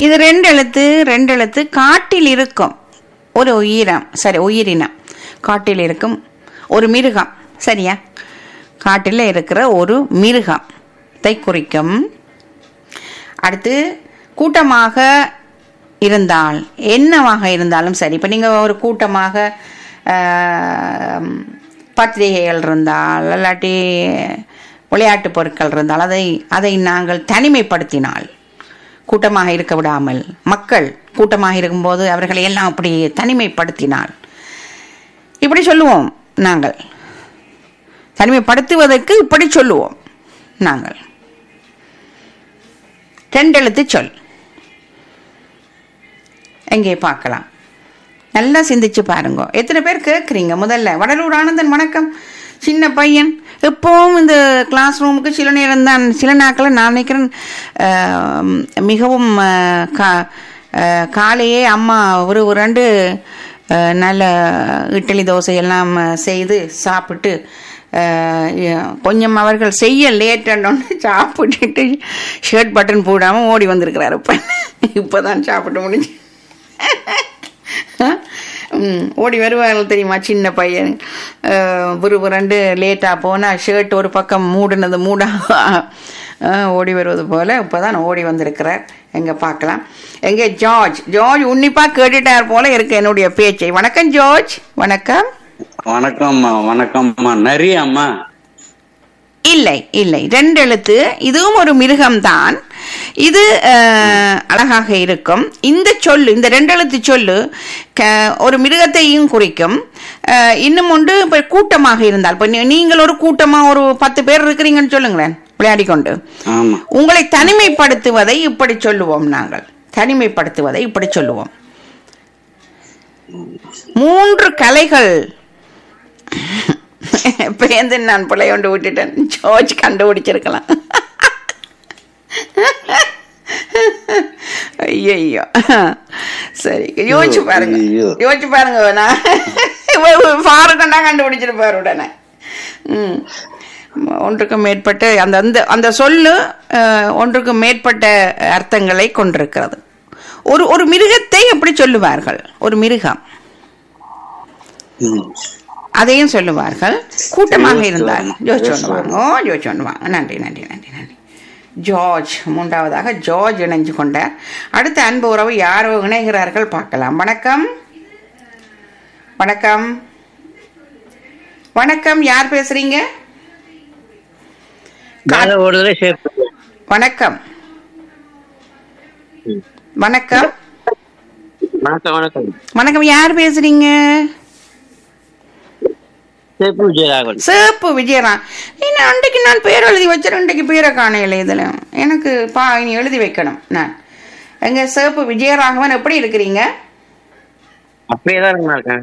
இது ரெண்டு எழுத்து ரெண்டு எழுத்து காட்டில் இருக்கும் ஒரு உயிரம் சரி உயிரினம் காட்டில் இருக்கும் ஒரு மிருகம் சரியா காட்டில் இருக்கிற ஒரு மிருகத்தை குறிக்கும் அடுத்து கூட்டமாக இருந்தால் என்னவாக இருந்தாலும் சரி இப்போ நீங்கள் ஒரு கூட்டமாக ஆம், பத்திரிகைகள் இருந்தால் இல்லாட்டி விளையாட்டு பொருட்கள் இருந்தால் அதை அதை நாங்கள் தனிமைப்படுத்தினால் கூட்டமாக இருக்க விடாமல் மக்கள் கூட்டமாக இருக்கும்போது அவர்களை எல்லாம் அப்படி தனிமைப்படுத்தினால் இப்படி சொல்லுவோம் நாங்கள் தனிமைப்படுத்துவதற்கு இப்படி சொல்லுவோம் நாங்கள் ரெண்டெழுத்து சொல் எங்கே பார்க்கலாம் நல்லா சிந்திச்சு பாருங்க எத்தனை பேர் கேட்குறீங்க முதல்ல வடலூர் ஆனந்தன் வணக்கம் சின்ன பையன் எப்பவும் இந்த கிளாஸ் ரூமுக்கு சில நேரம் தான் சில நாட்களில் நான் நினைக்கிறேன் ஆஹ், மிகவும் ஆஹ், கா ஆஹ், காலையே அம்மா ஒரு ஒரு ரெண்டு ஆஹ், நல்ல இட்லி தோசை எல்லாம் ஆஹ், செய்து சாப்பிட்டு ஆஹ், எ- கொஞ்சம் அவர்கள் செய்ய லேட்டன்னு சாப்பிட்டுட்டு ஷர்ட் பட்டன் போடாமல் ஓடி வந்திருக்கிறாரு இப்போ இப்போ தான் சாப்பிட்டு முடிஞ்சு ம், ஓடி வருவார்கள் தெரியுமா சின்ன பையன் ஒரு ரெண்டு லேட்டாக போனால் ஷர்ட் ஒரு பக்கம் மூடினது மூடா அஹ், ஓடி வருவது போல இப்போதான் ஓடி வந்திருக்கிறார் எங்க பார்க்கலாம் எங்க ஜார்ஜ் ஜார்ஜ் உன்னிப்பா கேட்டுட்டார் போல இருக்கு என்னுடைய பேச்சை வணக்கம் ஜார்ஜ் வணக்கம் வணக்கம்மா வணக்கம்மா நிறைய அம்மா இல்லை இல்லை ரெண்டு எழுத்து இதுவும் ஒரு மிருகம்தான் இது அஹ், அழகாக இருக்கும் இந்த சொல்லு இந்த ரெண்டு எழுத்து சொல்லு க- ஒரு மிருகத்தையும் குறிக்கும் அஹ், இன்னும் ஒன்று இப்போ கூட்டமாக இருந்தால் இப்போ நீங்கள் ஒரு கூட்டமாக ஒரு பத்து பேர் இருக்கிறீங்கன்னு சொல்லுங்களேன் விளையாடிக்கொண்டு ஆமா உங்களை தனிமைப்படுத்துவதை இப்படி சொல்லுவோம் நாங்கள் தனிமைப்படுத்துவதை இப்படி சொல்லுவோம் மூன்று கலைகள் பேந்து நான் பிள்ளை கொண்டு விட்டுட்டேன் ஜோர்ஜ் கண்டுபிடிச்சிருக்கலாம் ஐயோ சரி யோசிச்சு பாருங்க ஐயையோ. யோசிச்சு பாருங்க நான் ஃபாரூக்கண்டா கண்டுபிடிச்சிருப்பார் உடனே ம் ஒன்றுக்கு மேற்பட்ட அந்த அந்த அந்த சொல்லு அஹ், ஒன்றுக்கு மேற்பட்ட அர்த்தங்களை கொண்டிருக்கிறது ஒரு ஒரு மிருகத்தை எப்படி சொல்லுவார்கள் ஒரு மிருகம் ம். அதையும் சொல்லுவார்கள் கூட்டமாக யோசிச்சு இருந்தால் வரணும். யோசிச்சு யோசிச்சு கொண்டு வாங்க ஓ யோசிச்சு கொண்டு வாங்க நன்றி நன்றி நன்றி நன்றி ஜார்ஜ் மூன்றாவதாக ஜார்ஜ் இணைஞ்சு கொண்டார் அடுத்த அன்பு உறவு யாரோ இணைகிறார்கள் பார்க்கலாம் வணக்கம் வணக்கம் வணக்கம் யார் பேசுறீங்க மேல ஓடுதலே சேர்த்து வணக்கம் வணக்கம் வணக்கம் வணக்கம் வணக்கம் யார் பேசுறீங்க சேப்பு விஜயராகவன் சேப்பு விஜயராம் இன்னும் அன்றைக்கு நான் பேர் எழுதி வச்சிருக்கேன் இன்றைக்கு பேரை காணையில் இதில் எனக்கு பா இனி எழுதி வைக்கணும் நான் எங்க சேப்பு விஜயராகவன் எப்படி இருக்கிறீங்க அப்படியே தான் இருக்கா இருக்கேன்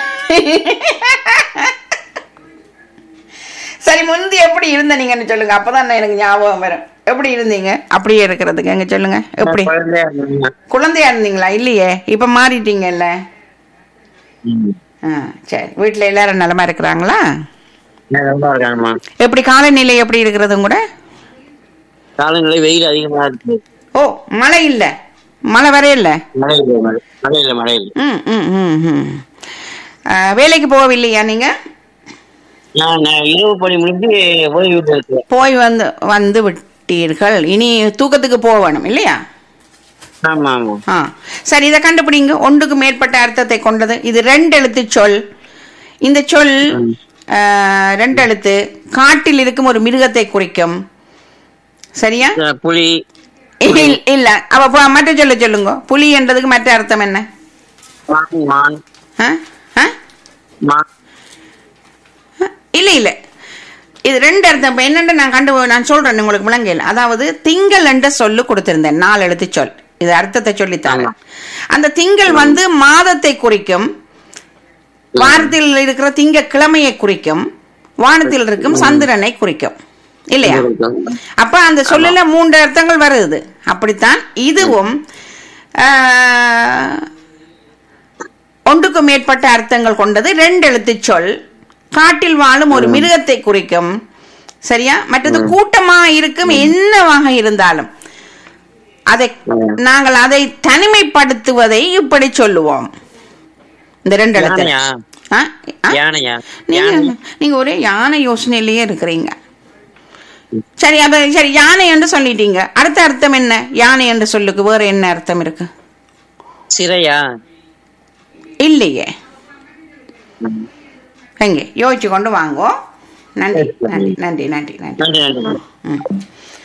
சரி முந்தி எப்படி இருந்த நீங்கன்னு சொல்லுங்க அப்பதான் எனக்கு ஞாபகம் வரும் எப்படி இருந்தீங்க அப்படியே இருக்கிறதுக்கு எங்க சொல்லுங்க எப்படி நான் குழந்தையா இருந்தேன். குழந்தையா இருந்தீங்களா இல்லையே இப்ப மாறிட்டீங்கல்ல ம். ஆ சரி வீட்டுல எல்லாரும் நலமா இருக்கிறாங்களா நான் நல்லா இருக்கேன்மா எப்படி காலநிலை எப்படி இருக்கிறது கூட காலநிலை வெயில் அதிகமா இருக்கு ஓ மழை இல்ல மழை வரையில்ல மழை இல்லை மழை மழை இல்லை மழை இல்லை ம் ம் ம் ம் ஆ, வேலைக்கு போகவில்லையா நீங்க நான் நான் இரவு பணி முடிஞ்சு ஓய்வு வீட்டில் இருக்கேன் போய் வந்து வந்து விட்டீர்கள் இனி தூக்கத்துக்கு போக வேணும் இல்லையா ஆமா ஆமா ஆ சரி இதை கண்டுபிடிங்க ஒன்றுக்கு மேற்பட்ட அர்த்தத்தை கொண்டது இது ரெண்டு எழுத்து சொல் இந்த சொல் ஆ, ரெண்டு எழுத்து காட்டில் இருக்கும் ஒரு மிருகத்தை குறிக்கும் சரியா இந்த புலி இல்- இல்ல அவ ப- மற்ற சொல்ல சொல்லுங்க புலி என்றதுக்கு மற்ற அர்த்தம் என்ன மான் மான் ஆ? ஆ? மான் இல்ல இல்ல இது ரெண்டு அர்த்தம் இப்ப என்னன்னு நான் கண்டு நான் சொல்றேன் உங்களுக்கு விளங்கல அதாவது திங்கள் என்ற சொல்லு கொடுத்திருந்தேன் நாலு எழுத்து சொல் இது அர்த்தத்தை சொல்லித்தாரேன் அந்த திங்கள் வந்து மாதத்தை குறிக்கும் வாரத்தில் இருக்கிற திங்க கிழமையை குறிக்கும் வானத்தில் இருக்கும் சந்திரனை குறிக்கும் இல்லையா அப்ப அந்த சொல்லல மூன்று அர்த்தங்கள் வருது அப்படித்தான் இதுவும் ஆஹ், ஒன்றுக்கு மேற்பட்ட அர்த்தங்கள் கொண்டது ரெண்டு எழுத்து சொல் காட்டில் வாழும் ஒரு மிருகத்தை குறிக்கும் சரியா மற்றது கூட்டமா இருக்கும் என்னவாக இருந்தாலும் அதை நாங்கள் அதை தனிமைப்படுத்துவதை இப்படி சொல்லுவோம் இந்த ரெண்டு இடத்துல யானையா ஆ? ஆ? யானையா நீங்க யானை நீங்க ஒரே யானை யோசனையிலேயே இருக்கிறீங்க சரி அப்ப சரி யானை என்று சொல்லிட்டீங்க அடுத்த அர்த்தம் என்ன யானை என்று சொல்லுக்கு வேற என்ன அர்த்தம் இருக்கு சிறையா இல்லையே எங்கே யோசிச்சு கொண்டு வாங்கோ நன்றி நன்றி நன்றி நன்றி நன்றி நன்றி நன்றி ம்